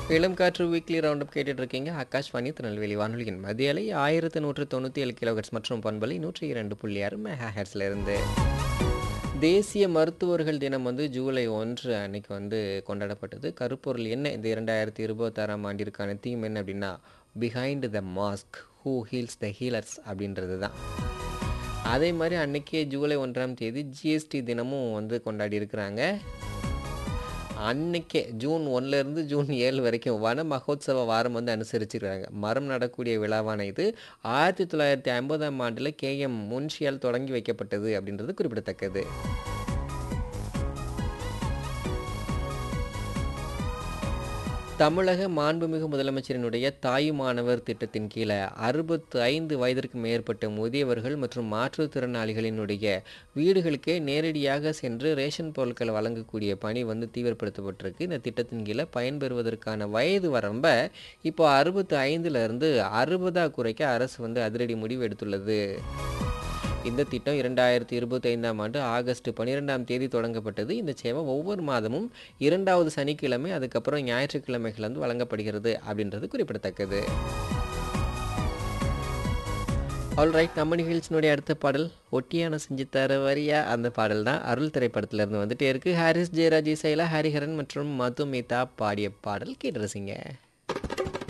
இளம் காற்று weekly round up கேட்டுட்டு இருக்கீங்க ஆகாஷ்வாணி திருநெல்வேலி வானொலியின் மத்திய அலை ஆயிரத்து நூற்று தொண்ணூற்றி ஏழு கிலோஹெட்ஸ் மற்றும் பண்பலை நூற்றி இரண்டு புள்ளி ஆறு மெகா ஹெர்ட்ஸ்ல இருந்து தேசிய மருத்துவர்கள் தினம் வந்து ஜூலை ஒன்று அன்னைக்கு வந்து கொண்டாடப்பட்டது கருப்பொருள் என்ன இந்த இரண்டாயிரத்தி இருபத்தாறாம் ஆண்டிற்கான தீம் என்ன அப்படின்னா behind the mask who heals the healers அப்படின்றது தான் அதே மாதிரி அன்னைக்கே ஜூலை ஒன்றாம் தேதி ஜிஎஸ்டி தினமும் வந்து கொண்டாடி இருக்கிறாங்க அன்னைக்கே ஜூன் ஒன்லேருந்து ஜூன் ஏழு வரைக்கும் வன மகோத்சவ வாரம் வந்து அனுசரிச்சிருக்காங்க மரம் நடக்கூடிய விழாவான இது ஆயிரத்தி தொள்ளாயிரத்தி ஐம்பதாம் ஆண்டில் கேஎம் முன்ஷியால் தொடங்கி வைக்கப்பட்டது அப்படின்றது குறிப்பிடத்தக்கது தமிழக மாண்புமிகு முதலமைச்சரினுடைய தாயுமானவர் திட்டத்தின் கீழே அறுபத்து ஐந்து வயதிற்கு மேற்பட்ட முதியவர்கள் மற்றும் மாற்றுத்திறனாளிகளினுடைய வீடுகளுக்கே நேரடியாக சென்று ரேஷன் பொருட்களை வழங்கக்கூடிய பணி வந்து தீவிரப்படுத்தப்பட்டிருக்கு இந்த திட்டத்தின் கீழே பயன்பெறுவதற்கான வயது வரம்பை இப்போ அறுபத்து ஐந்துலேருந்து அறுபதாக குறைக்க அரசு வந்து அதிரடி முடிவு எடுத்துள்ளது இந்த திட்டம் இரண்டாயிரத்தி இருபத்தைந்தாம் ஆண்டு ஆகஸ்ட் பன்னிரெண்டாம் தேதி தொடங்கப்பட்டது இந்த சேவை ஒவ்வொரு மாதமும் இரண்டாவது சனிக்கிழமை அதுக்கப்புறம் ஞாயிற்றுக்கிழமைகள் வந்து வழங்கப்படுகிறது அப்படின்றது குறிப்பிடத்தக்கது ஆல்ரைட் நம்ம நிகழ்ச்சியினுடைய அடுத்த பாடல் ஒட்டியான செஞ்சு தர வரியா அந்த பாடல் தான் அருள் திரைப்படத்திலிருந்து வந்துட்டே இருக்கு ஹாரிஸ் ஜெயராஜ் இசையில் ஹரிஹரன் மற்றும் மதுமிதா பாடிய பாடல் கேட்டு ரசிங்க